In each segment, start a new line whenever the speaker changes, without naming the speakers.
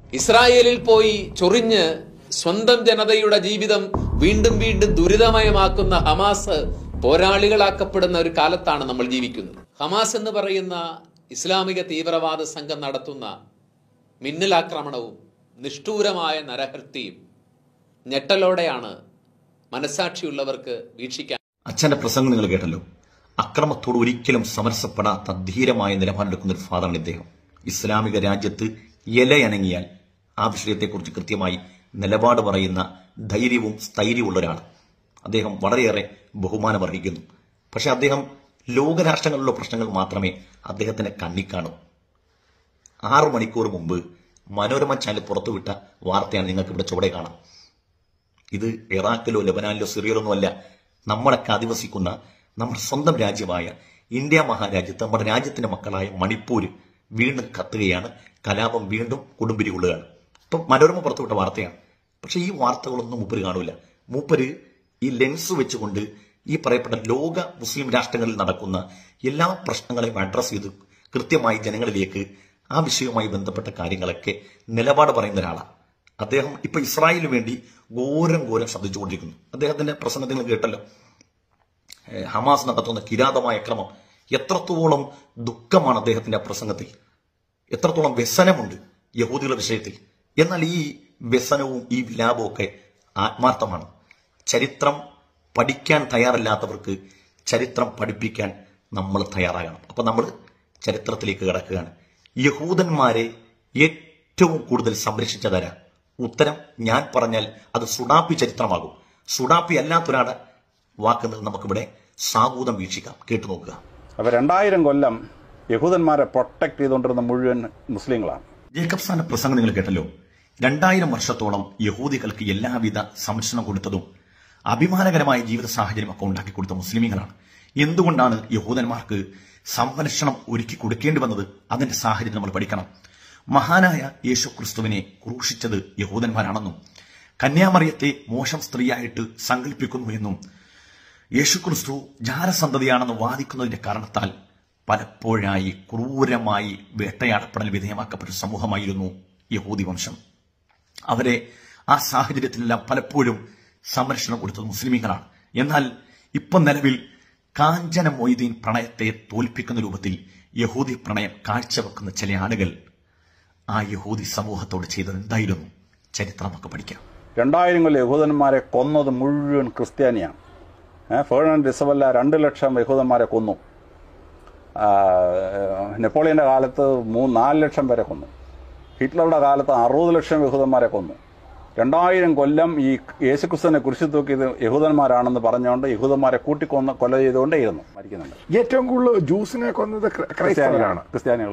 ഇസ്രായേലിൽ പോയി ചൊറിഞ്ഞ് സ്വന്തം ജനതയുടെ ജീവിതം വീണ്ടും വീണ്ടും ദുരിതമയമാക്കുന്ന ഹമാസ് പോരാളികളാക്കപ്പെടുന്ന ഒരു കാലത്താണ് നമ്മൾ ജീവിക്കുന്നത് ഹമാസ് എന്ന് പറയുന്ന ഇസ്ലാമിക തീവ്രവാദ സംഘം നടത്തുന്ന മിന്നലാക്രമണവും നിഷ്ഠൂരമായ നരഹത്യയും ഞെട്ടലോടെയാണ് മനസാക്ഷിയുള്ളവർക്ക് വീക്ഷിക്കാൻ
അച്ഛന്റെ പ്രസംഗം നിങ്ങൾ കേട്ടല്ലോ അക്രമത്തോട് ഒരിക്കലും സമരസപ്പെടാത്ത ധീരമായ നിലപാടെടുക്കുന്ന ഒരു ഫാദറാണ് ഇദ്ദേഹം ഇസ്ലാമിക രാജ്യത്ത് ഇലയണങ്ങിയാൽ ആ വിഷയത്തെക്കുറിച്ച് കൃത്യമായി നിലപാട് പറയുന്ന ധൈര്യവും സ്ഥൈര്യമുള്ള ഒരാൾ അദ്ദേഹം വളരെയേറെ ബഹുമാനം അർഹിക്കുന്നു പക്ഷെ അദ്ദേഹം ലോകരാഷ്ട്രങ്ങളിലുള്ള പ്രശ്നങ്ങൾ മാത്രമേ അദ്ദേഹത്തിന്റെ കണ്ണി കാണൂ ആറു മണിക്കൂർ മുമ്പ് മനോരമ ചാനൽ പുറത്തുവിട്ട വാർത്തയാണ് നിങ്ങൾക്ക് ഇവിടെ ചുവടെ കാണാം ഇത് ഇറാഖിലോ ലബനാനിലോ സിറിയയിലോ ഒന്നുമല്ല നമ്മളൊക്കെ അധിവസിക്കുന്ന നമ്മുടെ സ്വന്തം രാജ്യമായ ഇന്ത്യ മഹാരാജ്യത്ത് നമ്മുടെ രാജ്യത്തിന്റെ മക്കളായ മണിപ്പൂര് വീണ്ടും കത്തുകയാണ് കലാപം വീണ്ടും കൊടുമ്പിരി കൊള്ളുകയാണ് ഇപ്പം മനോരമ പുറത്തുവിട്ട വാർത്തയാണ് പക്ഷെ ഈ വാർത്തകളൊന്നും മൂപ്പര് കാണൂല മൂപ്പര് ഈ ലെൻസ് വെച്ചുകൊണ്ട് ഈ പറയപ്പെട്ട ലോക മുസ്ലിം രാഷ്ട്രങ്ങളിൽ നടക്കുന്ന എല്ലാ പ്രശ്നങ്ങളെയും അഡ്രസ് ചെയ്ത് കൃത്യമായി ജനങ്ങളിലേക്ക് ആ വിഷയവുമായി ബന്ധപ്പെട്ട കാര്യങ്ങളൊക്കെ നിലപാട് പറയുന്ന ഒരാളാണ് അദ്ദേഹം ഇപ്പൊ ഇസ്രായേലിന് വേണ്ടി ഘോരം ഘോരം ശബ്ദിച്ചുകൊണ്ടിരിക്കുന്നു അദ്ദേഹത്തിന്റെ പ്രസംഗത്തിൽ നിങ്ങൾ കേട്ടല്ലോ ഏഹ് ഹമാസ് നടത്തുന്ന കിരാതമായ ക്രമം എത്രത്തോളം ദുഃഖമാണ് അദ്ദേഹത്തിന്റെ ആ പ്രസംഗത്തിൽ എത്രത്തോളം വ്യസനമുണ്ട് യഹൂദികളുടെ വിഷയത്തിൽ എന്നാൽ ഈ വ്യസനവും ഈ വിലാപവും ഒക്കെ ആത്മാർത്ഥമാണ് ചരിത്രം പഠിക്കാൻ തയ്യാറല്ലാത്തവർക്ക് ചരിത്രം പഠിപ്പിക്കാൻ നമ്മൾ തയ്യാറാകണം അപ്പൊ നമ്മൾ ചരിത്രത്തിലേക്ക് കിടക്കുകയാണ് യഹൂദന്മാരെ ഏറ്റവും കൂടുതൽ സംരക്ഷിച്ചതാരാ ഉത്തരം ഞാൻ പറഞ്ഞാൽ അത് സുഡാപ്പി ചരിത്രമാകും സുഡാപ്പി അല്ലാത്തൊരാളുടെ വാക്ക് നമുക്കിവിടെ സാഗൂതം വീക്ഷിക്കാം കേട്ടു നോക്കുക
അപ്പോൾ രണ്ടായിരം കൊല്ലം യഹൂദന്മാരെ പ്രൊട്ടക്ട് ചെയ്തുകൊണ്ടിരുന്ന മുഴുവൻ മുസ്ലിങ്ങളാണ്
ജേക്കബ് സാന്റെ പ്രസംഗം നിങ്ങൾ കേട്ടല്ലോ രണ്ടായിരം വർഷത്തോളം യഹൂദികൾക്ക് എല്ലാവിധ സംരക്ഷണം കൊടുത്തതും അഭിമാനകരമായ ജീവിത സാഹചര്യം ഒക്കെ ഉണ്ടാക്കി കൊടുത്ത മുസ്ലിമീങ്ങളാണ് എന്തുകൊണ്ടാണ് യഹൂദന്മാർക്ക് സംരക്ഷണം ഒരുക്കി കൊടുക്കേണ്ടി വന്നത് അതിന്റെ സാഹചര്യം നമ്മൾ പഠിക്കണം മഹാനായ യേശു ക്രിസ്തുവിനെ ക്രൂശിച്ചത് യഹൂദന്മാരാണെന്നും കന്യാമറിയത്തെ മോശം സ്ത്രീയായിട്ട് സങ്കല്പിക്കുന്നു എന്നും യേശുക്രിസ്തു ജാരസന്തതിയാണെന്ന് വാദിക്കുന്നതിന്റെ കാരണത്താൽ പലപ്പോഴായി ക്രൂരമായി വേട്ടയാടപ്പെടൽ വിധേയമാക്കപ്പെട്ട സമൂഹമായിരുന്നു യഹൂദി വംശം അവരെ ആ സാഹചര്യത്തിലെല്ലാം പലപ്പോഴും സംരക്ഷണം കൊടുത്തത് മുസ്ലിമീങ്ങളാണ് എന്നാൽ ഇപ്പം നിലവിൽ കാഞ്ചന മൊയ്തീൻ പ്രണയത്തെ തോൽപ്പിക്കുന്ന രൂപത്തിൽ യഹൂദി പ്രണയം കാഴ്ചവെക്കുന്ന ചില ആളുകൾ ആ യഹൂദി സമൂഹത്തോട് ചെയ്തത് എന്തായിരുന്നു ചരിത്രം നമുക്ക് പഠിക്കാം
രണ്ടായിരം കൊല്ലം യഹൂദന്മാരെ കൊന്നത് മുഴുവൻ ക്രിസ്ത്യാനിയാണ് ഏഹ് ഫേർണൻ ഡിസവല്ല രണ്ട് ലക്ഷം യഹൂദന്മാരെ കൊന്നു ആ, നെപ്പോളിയന്റെ കാലത്ത് മൂന്ന് നാല് ലക്ഷം പേരെ കൊന്നു ഹിറ്റ്ലറുടെ കാലത്ത് അറുപത് ലക്ഷം യഹൂദന്മാരെ കൊന്നു രണ്ടായിരം കൊല്ലം ഈ യേശുക്രിസ്തുവിനെ കുരിശി തൂക്കിയത് യഹൂദന്മാരാണെന്ന് പറഞ്ഞുകൊണ്ട് യഹൂദന്മാരെ കൂട്ടിക്കൊന്ന് കൊല ചെയ്തുകൊണ്ടേയിരുന്നു മരിക്കുന്നുണ്ട്
ഏറ്റവും കൂടുതൽ ജ്യൂസിനെ കൊന്നത് ക്ര- ക്രൈസ്തവരാണ്
ക്രിസ്ത്യാനികൾ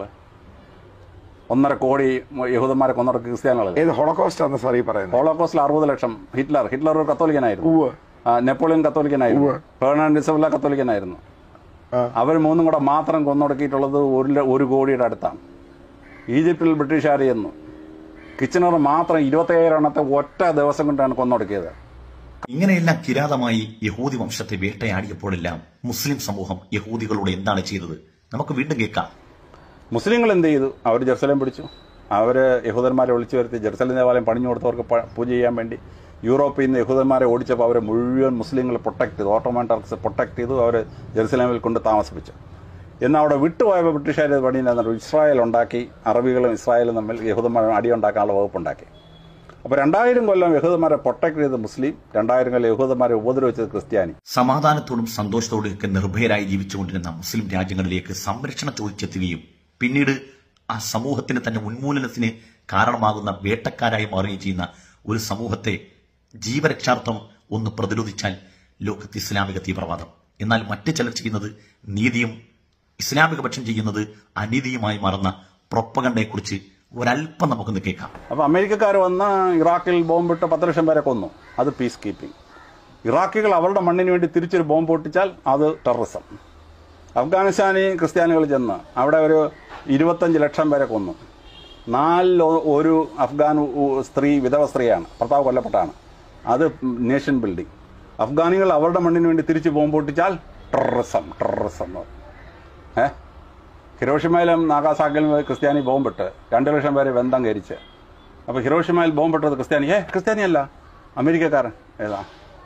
ഒന്നര കോടി യഹൂദന്മാരെ കൊന്നത് ക്രിസ്ത്യാനികൾ
ഏത് ഹോളോകോസ്റ്റ് ആണ് സാർ ഈ പറയുന്നത്
ഹോളോകോസ്റ്റിൽ അറുപത് ലക്ഷം ഹിറ്റ്ലർ ഹിറ്റ്ലർ ഒരു കത്തോലിക്കനായിരുന്നു
ഉവ്വ്.
ആ, നെപ്പോളിയൻ കത്തോലിക്കനായിരുന്നു
ഉവ്വ്.
ഫെർണാണ്ടിസവല്ല കത്തോലിക്കനായിരുന്നു
ആ.
അവർ മൂന്നും കൂടെ മാത്രം കൊന്നൊടുക്കിയിട്ടുള്ളത് ഒരു ല- ഒരു കോടിയുടെ അടുത്താണ് ഈജിപ്തിൽ ബ്രിട്ടീഷുകാർ ചെന്നു കിച്ചണർ മാത്രം ഇരുപത്തയ്യായിരം എണ്ണത്തെ ഒറ്റ ദിവസം കൊണ്ടാണ് കൊന്നൊടുക്കിയത്
ഇങ്ങനെയെല്ലാം കിരാതമായി യഹൂദി വംശത്തെ വേട്ടയാടിയപ്പോഴെല്ലാം മുസ്ലിം സമൂഹം യഹൂദികളോട് എന്താണ് ചെയ്തത് നമുക്ക് വീണ്ടും കേൾക്കാം
മുസ്ലിങ്ങൾ എന്ത് ചെയ്തു അവർ ജെറുസലേം പിടിച്ചു അവർ യഹൂദന്മാരെ വിളിച്ചു വരുത്തി ജെറുസലേം ദേവാലയം പണിഞ്ഞു കൊടുത്തവർക്ക് പ- പൂജ ചെയ്യാൻ വേണ്ടി യൂറോപ്പിൽ നിന്ന് യഹൂദന്മാരെ ഓടിച്ചപ്പോൾ അവരെ മുഴുവൻ മുസ്ലിങ്ങൾ പ്രൊട്ടക്ട് ചെയ്തു ഓട്ടോമാൻ ടർക്സ് പ്രൊട്ടക്ട് ചെയ്തു അവർ ജെറുസലേമിൽ കൊണ്ട് താമസിപ്പിച്ചു എന്നാൽ അവിടെ വിട്ടുപോയപ്പോൾ ബ്രിട്ടീഷുകാർ പണി എന്താണെന്ന് ഇസ്രായേൽ ഉണ്ടാക്കി അറബികളും ഇസ്രായേലും തമ്മിൽ യഹൂദന്മാരെ അടിയുണ്ടാക്കാനുള്ള വകുപ്പുണ്ടാക്കി അപ്പോൾ രണ്ടായിരം കൊല്ലം യഹൂദന്മാരെ പ്രൊട്ടക്ട് ചെയ്ത് മുസ്ലിം രണ്ടായിരം കൊല്ലം യഹൂദന്മാരെ ഉപദ്രവിച്ചത് ക്രിസ്ത്യാനി
സമാധാനത്തോടും സന്തോഷത്തോടും ഒക്കെ നിർഭയരായി ജീവിച്ചുകൊണ്ടിരുന്ന മുസ്ലിം രാജ്യങ്ങളിലേക്ക് സംരക്ഷണം ചോദിച്ചെത്തുകയും പിന്നീട് ആ സമൂഹത്തിന് തന്നെ ഉന്മൂലനത്തിന് കാരണമാകുന്ന വേട്ടക്കാരായി മാറുകയും ചെയ്യുന്ന ഒരു സമൂഹത്തെ ജീവരക്ഷാർത്ഥം ഒന്ന് പ്രതിരോധിച്ചാൽ ലോകത്ത് ഇസ്ലാമിക തീവ്രവാദം എന്നാൽ മറ്റു ചിലർ ചെയ്യുന്നത് നീതിയും ഇസ്ലാമിക പക്ഷം ചെയ്യുന്നത് അനീതിയുമായി മാറുന്ന പ്രൊപ്പകണ്ടയെക്കുറിച്ച് ഒരല്പം നമുക്കൊന്ന് കേൾക്കാം
അപ്പോൾ അമേരിക്കക്കാർ വന്ന് ഇറാഖിൽ ബോംബിട്ട് പത്ത് ലക്ഷം പേരെ കൊന്നു അത് പീസ് കീപ്പിംഗ് ഇറാഖികൾ അവരുടെ മണ്ണിന് വേണ്ടി തിരിച്ചൊരു ബോംബ് പൊട്ടിച്ചാൽ അത് ടെററിസം അഫ്ഗാനിസ്ഥാനിൽ ക്രിസ്ത്യാനികൾ ചെന്ന് അവിടെ ഒരു ഇരുപത്തഞ്ച് ലക്ഷം പേരെ കൊന്നു നാലിൽ ഒ- ഒരു അഫ്ഗാൻ ഉ- സ്ത്രീ വിധവ സ്ത്രീയാണ് ഭർത്താവ് കൊല്ലപ്പെട്ടാണ് അത് നേഷൻ ബിൽഡിംഗ് അഫ്ഗാനികൾ അവരുടെ മണ്ണിന് വേണ്ടി തിരിച്ച് ബോംബ് പൊട്ടിച്ചാൽ ടെററിസം ടെററിസം എന്ന് പറയും. ഏ ഹിരോഷിമയിലും നാഗാസാക്കിലും ക്രിസ്ത്യാനി ബോംബിട്ട് രണ്ട് ലക്ഷം പേരെ ബന്ധം കരിച്ച് അപ്പൊ ഹിരോഷിമയിൽ ബോംബിട്ടത് ക്രിസ്ത്യാനി ഏ ക്രിസ്ത്യാനിയല്ല അമേരിക്കക്കാരൻ ഏതാ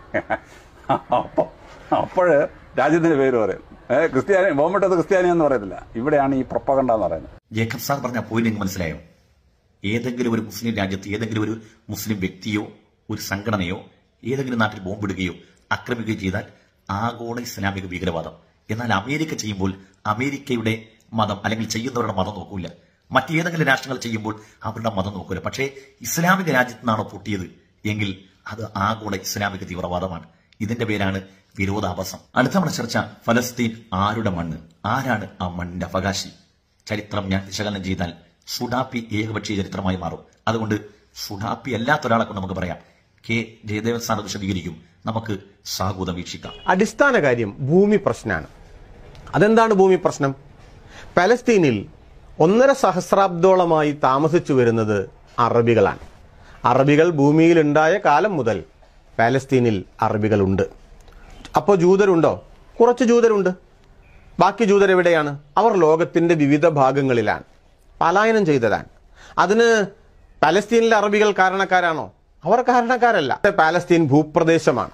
അപ്പൊ അപ്പോഴ് രാജ്യത്തിന്റെ പേര് പറയും ഏ ക്രിസ്ത്യാനി ബോംബിട്ടത് ക്രിസ്ത്യാനി എന്ന് പറയത്തില്ല ഇവിടെയാണ് ഈ പ്രൊപ്പകണ്ട എന്ന് പറയുന്നത്
ജേക്കബ് സാർ പറഞ്ഞ പോയിന്റ് നിങ്ങൾക്ക് മനസ്സിലായോ ഏതെങ്കിലും ഒരു മുസ്ലിം രാജ്യത്ത് ഏതെങ്കിലും ഒരു മുസ്ലിം വ്യക്തിയോ ഒരു സംഘടനയോ ഏതെങ്കിലും നാട്ടിൽ ബോംബിടുകയോ ആക്രമിക്കുകയോ ചെയ്താൽ ആഗോള ഇസ്ലാമിക ഭീകരവാദം എന്നാൽ അമേരിക്ക ചെയ്യുമ്പോൾ അമേരിക്കയുടെ മതം അല്ലെങ്കിൽ ചെയ്യുന്നവരുടെ മതം നോക്കൂല മറ്റേതെങ്കിലും രാഷ്ട്രങ്ങൾ ചെയ്യുമ്പോൾ അവരുടെ മതം നോക്കൂല പക്ഷേ ഇസ്ലാമിക രാജ്യത്ത് നിന്നാണോ പൊട്ടിയത് എങ്കിൽ അത് ആഗോള ഇസ്ലാമിക തീവ്രവാദമാണ് ഇതിന്റെ പേരാണ് വിരോധാഭാസം അടുത്ത നമ്മുടെ ചർച്ച ഫലസ്തീൻ ആരുടെ മണ്ണ് ആരാണ് ആ മണ്ണിന്റെ അവകാശി ചരിത്രം ഞാൻ വിശകലനം ചെയ്താൽ സുഡാപ്പി ഏകപക്ഷീയ ചരിത്രമായി മാറും അതുകൊണ്ട് സുഡാപ്പി അല്ലാത്ത ഒരാളെ കൊണ്ട് നമുക്ക് പറയാം കെ ജയദേവൻ സാർ അത് വിശദീകരിക്കും നമുക്ക് സാഹൂതം വീക്ഷിക്കാം
അടിസ്ഥാന കാര്യം ഭൂമി പ്രശ്നമാണ് അതെന്താണ് ഭൂമി പ്രശ്നം പലസ്തീനിൽ ഒന്നര സഹസ്രാബ്ദോളമായി താമസിച്ചു വരുന്നത് അറബികളാണ് അറബികൾ ഭൂമിയിലുണ്ടായ കാലം മുതൽ പാലസ്തീനിൽ അറബികളുണ്ട് അപ്പോൾ ജൂതരുണ്ടോ കുറച്ച് ജൂതരുണ്ട് ബാക്കി ജൂതർ എവിടെയാണ് അവർ ലോകത്തിന്റെ വിവിധ ഭാഗങ്ങളിലാണ് പലായനം ചെയ്തതാണ് അതിന് പാലസ്തീനിലെ അറബികൾ കാരണക്കാരാണോ അവർ കാരണക്കാരല്ല പാലസ്തീൻ ഭൂപ്രദേശമാണ്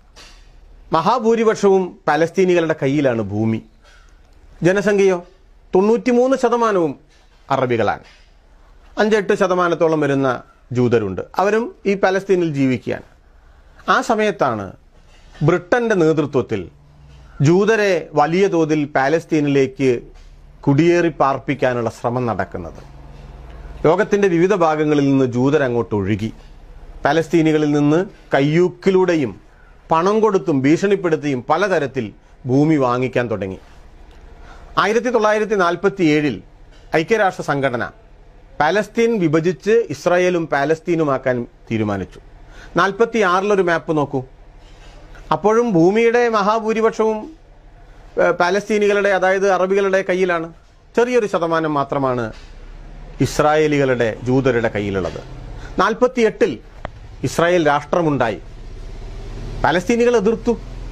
മഹാഭൂരിപക്ഷവും പാലസ്തീനികളുടെ കയ്യിലാണ് ഭൂമി ജനസംഖ്യയോ തൊണ്ണൂറ്റിമൂന്ന് ശതമാനവും അറബികളാണ് അഞ്ചെട്ട് ശതമാനത്തോളം വരുന്ന ജൂതരുണ്ട് അവരും ഈ പലസ്തീനിൽ ജീവിക്കുകയാണ് ആ സമയത്താണ് ബ്രിട്ടന്റെ നേതൃത്വത്തിൽ ജൂതരെ വലിയ തോതിൽ പാലസ്തീനിലേക്ക് കുടിയേറി പാർപ്പിക്കാനുള്ള ശ്രമം നടക്കുന്നത് ലോകത്തിന്റെ വിവിധ ഭാഗങ്ങളിൽ നിന്ന് ജൂതർ അങ്ങോട്ട് ഒഴുകി പലസ്തീനികളിൽ നിന്ന് കയ്യൂക്കിലൂടെയും പണം കൊടുത്തും ഭീഷണിപ്പെടുത്തിയും പലതരത്തിൽ ഭൂമി വാങ്ങിക്കാൻ തുടങ്ങി ആയിരത്തി തൊള്ളായിരത്തി നാൽപ്പത്തി ഏഴിൽ ഐക്യരാഷ്ട്ര സംഘടന പാലസ്തീൻ വിഭജിച്ച് ഇസ്രായേലും പാലസ്തീനുമാക്കാൻ തീരുമാനിച്ചു നാൽപ്പത്തി ആറിലൊരു മാപ്പ് നോക്കൂ അപ്പോഴും ഭൂമിയുടെ മഹാഭൂരിപക്ഷവും ഏഹ്, പാലസ്തീനികളുടെ അതായത് അറബികളുടെ കയ്യിലാണ് ചെറിയൊരു ശതമാനം മാത്രമാണ് ഇസ്രായേലികളുടെ ജൂതരുടെ കയ്യിലുള്ളത് നാൽപ്പത്തി എട്ടിൽ ഇസ്രായേൽ രാഷ്ട്രമുണ്ടായി പലസ്തീനികൾ എതിർത്തു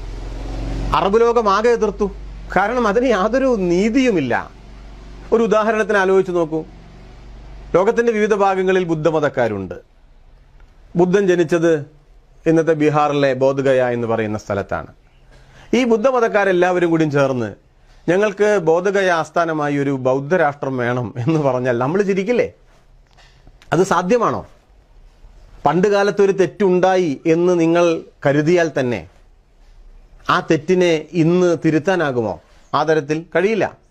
അറബ് ലോകം ആകെ എതിർത്തു കാരണം അതിന് യാതൊരു നീതിയുമില്ല ഒരു ഉദാഹരണത്തിന് ആലോചിച്ച് നോക്കൂ ലോകത്തിന്റെ വിവിധ ഭാഗങ്ങളിൽ ബുദ്ധമതക്കാരുണ്ട് ബുദ്ധൻ ജനിച്ചത് ഇന്നത്തെ ബീഹാറിലെ ബോധഗയ എന്ന് പറയുന്ന സ്ഥലത്താണ് ഈ ബുദ്ധമതക്കാരെല്ലാവരും കൂടി ചേർന്ന് ഞങ്ങൾക്ക് ബോധഗയ ആസ്ഥാനമായി ഒരു ബൗദ്ധരാഷ്ട്രം വേണം എന്ന് പറഞ്ഞാൽ നമ്മൾ ചിരിക്കില്ലേ അത് സാധ്യമാണോ പണ്ട് കാലത്ത് ഒരു തെറ്റുണ്ടായി എന്ന് നിങ്ങൾ കരുതിയാൽ തന്നെ ആ തെറ്റിനെ ഇന്ന് തിരുത്താനാകുമോ ആ തരത്തിൽ കഴിയില്ല